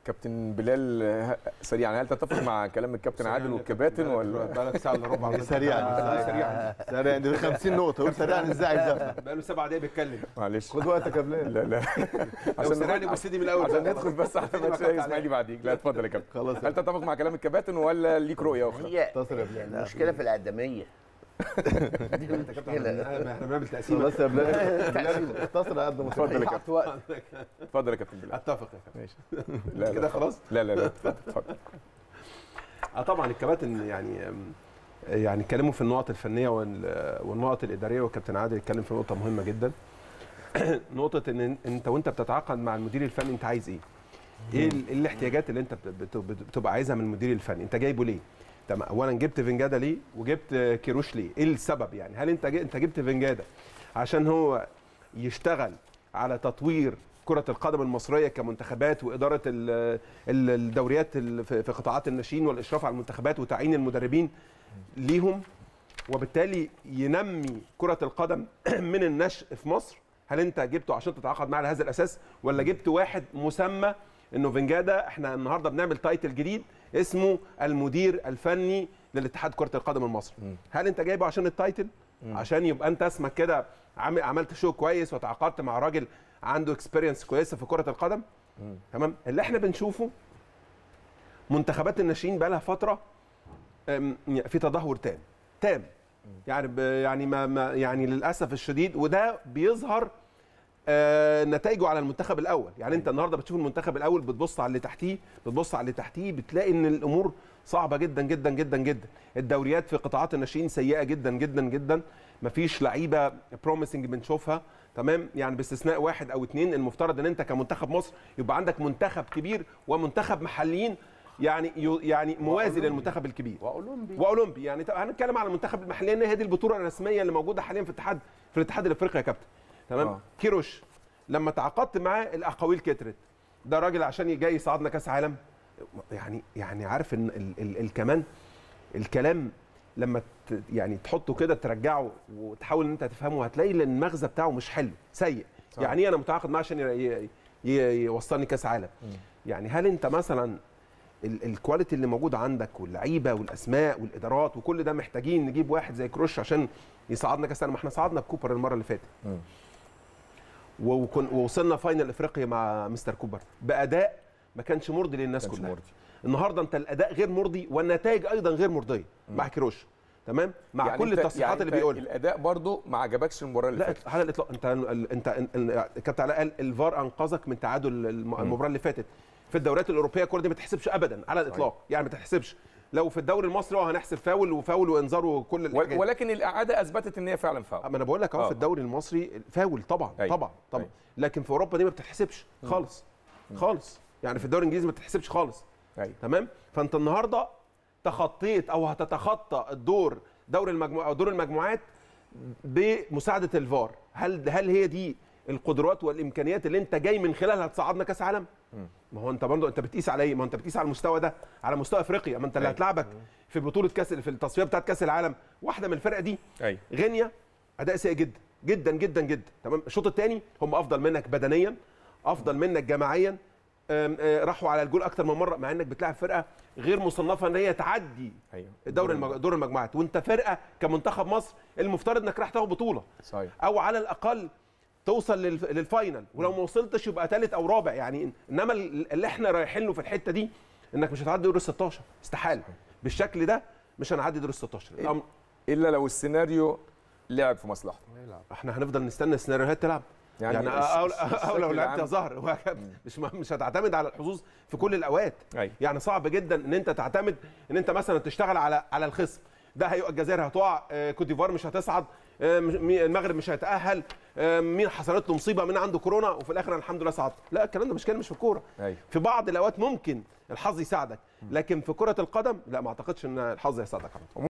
كابتن بلال ه- سريعا هل تتفق مع كلام الكابتن عادل والكباتن ولا بقالك ساعه الا ربع سريعا سريعا سريعا دي 50 نقطه قول سريعا ازاي عايز افهم بقاله سبع دقايق بيتكلم معلش خد وقتك يا بلال لا لا عشان سريعني ندخل- بصيدي من الاول عشان ندخل بس على ماتش الاسماعيلي بعديك لا اتفضل يا كابتن خلاص هل تتفق مع كلام الكباتن ولا ليك رؤيه اخرى؟ هي اختصر يا بلال المشكله في الاقدميه دي المشكله احنا بنعمل تقسيمه خلاص يا بلال بلال اختصر قد ما اتفضل يا تقدر. كابتن وقت اتفضل يا كابتن بلال اتفق يا كابتن ماشي لا كده لا خلاص لا لا لا اتفضل اتفضل اه طبعا الكباتن يعني أم، يعني اتكلموا في النقط الفنيه وال- والنقط الاداريه والكابتن عادل اتكلم في نقطه مهمه جدا نقطه ان انت وانت بتتعاقد مع المدير الفني انت عايز ايه؟ ايه ال- إيه الاحتياجات اللي انت بت- بت- بتبقى عايزها من المدير الفني؟ انت جايبه ليه؟ تمام اولا جبت فنجادا ليه؟ وجبت كيروش ليه؟ ايه السبب يعني؟ هل انت ج- انت جبت فنجادا عشان هو يشتغل على تطوير كرة القدم المصرية كمنتخبات وإدارة ال- ال- الدوريات ال- في في قطاعات الناشئين والإشراف على المنتخبات وتعيين المدربين ليهم وبالتالي ينمي كرة القدم من النشء في مصر هل انت جبته عشان تتعاقد معاه على هذا الاساس ولا جبت واحد مسمى انه فنجادا احنا النهارده بنعمل تايتل جديد اسمه المدير الفني للاتحاد كرة القدم المصري هل انت جايبه عشان التايتل عشان يبقى انت اسمك كده عامل عملت شو كويس وتعاقدت مع راجل عنده اكسبيرينس كويسه في كرة القدم تمام اللي احنا بنشوفه منتخبات الناشئين بقى لها فتره أم، في تدهور تام تام يعني ب- يعني ما ما يعني للاسف الشديد وده بيظهر آه، نتائجه على المنتخب الاول يعني انت النهارده بتشوف المنتخب الاول بتبص على اللي تحتيه بتبص على اللي تحتيه بتلاقي ان الامور صعبه جدا جدا جدا جدا الدوريات في قطاعات الناشئين سيئه جدا جدا جدا مفيش لعيبه بروميسنج بنشوفها تمام يعني باستثناء واحد او اتنين المفترض ان انت كمنتخب مصر يبقى عندك منتخب كبير ومنتخب محليين يعني يو- يعني موازي للمنتخب الكبير واولمبي واولمبي يعني طب هنتكلم على المنتخب المحلي لان هي دي البطوله الرسميه اللي موجوده حاليا في الاتحاد في الاتحاد الافريقي يا كابتن تمام آه. آه. كيروش لما تعاقدت معاه الاقاويل كترت ده راجل عشان جاي يصعدنا كاس عالم يعني يعني عارف ان ال ال ال كمان الكلام لما ت يعني تحطه كده ترجعه وتحاول ان انت تفهمه هتلاقي ان المغزى بتاعه مش حلو سيء صح. يعني ايه انا متعاقد معاه عشان ي- ي- ي- يوصلني كاس عالم يعني هل انت مثلا ال- الكواليتي اللي موجود عندك واللعيبه والاسماء والادارات وكل ده محتاجين نجيب واحد زي كروش عشان يصعدنا كاس العالم ما احنا صعدنا بكوبر المره اللي فاتت مم. وكن- ووصلنا فاينل افريقيا مع مستر كوبر باداء ما كانش مرضي للناس كانش كلها مرضي. النهارده انت الاداء غير مرضي والنتائج ايضا غير مرضيه مع كيروش تمام مع يعني كل أنت- التصريحات يعني اللي أنت بيقولها الاداء برضو ما عجبكش المباراه اللي لا فاتت على الاطلاق انت ال- انت ال- ال- الكابتن علاء قال الفار انقذك من تعادل الم- المباراه اللي فاتت في الدوريات الاوروبيه الكره دي ما تحسبش ابدا على الاطلاق يعني ما تحسبش لو في الدوري المصري اه هنحسب فاول وفاول وانذار وكل ول- الحاجات ولكن الاعاده اثبتت ان هي فعلا فاول ما انا بقول لك اهو آه. في الدوري المصري فاول طبعا أيوة. طبعا طبعا أيوة. لكن في اوروبا دي ما بتتحسبش خالص خالص يعني في الدوري الانجليزي ما بتتحسبش خالص ايوه تمام فانت النهارده تخطيت او هتتخطى الدور دور المجموعه او دور المجموعات بمساعده الفار هل هل هي دي القدرات والامكانيات اللي انت جاي من خلالها تصعدنا كاس عالم ما هو انت برضه انت بتقيس على ايه ما هو انت بتقيس على المستوى ده على مستوى افريقيا ما انت اللي أيوة. هتلعبك في بطوله كاس في التصفيه بتاعت كاس العالم واحده من الفرق دي ايوه غينيا اداء سيء جدا جدا جدا جدا تمام الشوط الثاني هم افضل منك بدنيا افضل منك جماعيا أم، آه، راحوا على الجول اكتر من مره مع انك بتلعب فرقه غير مصنفه ان هي تعدي ايوه دور المج... دور المجموعات وانت فرقه كمنتخب مصر المفترض انك راح تاخد بطوله صحيح او على الاقل توصل للف... للفاينل ولو ما وصلتش يبقى ثالث او رابع يعني انما ال- اللي احنا رايحين له في الحته دي انك مش هتعدي دور ال 16 استحاله بالشكل ده مش هنعدي دور ال 16 الأمر- الا لو السيناريو لعب في مصلحته احنا هنفضل نستنى السيناريوهات تلعب يعني يعني, يعني الس- أو, الس- أو الشكل لو لعبت العام. يا زهر هو مش مش هتعتمد على الحظوظ في كل الاوقات أيوة. يعني صعب جدا ان انت تعتمد ان انت مثلا تشتغل على على الخصم ده هيبقى الجزائر هتقع آه، كوت ديفوار مش هتصعد آه، مش- مي- المغرب مش هيتاهل آه، مين حصلت له مصيبه مين عنده كورونا وفي الاخر أنا الحمد لله صعدت لا الكلام ده مش كلام مش في الكوره أيوة. في بعض الاوقات ممكن الحظ يساعدك لكن في كره القدم لا ما اعتقدش ان الحظ هيساعدك على طول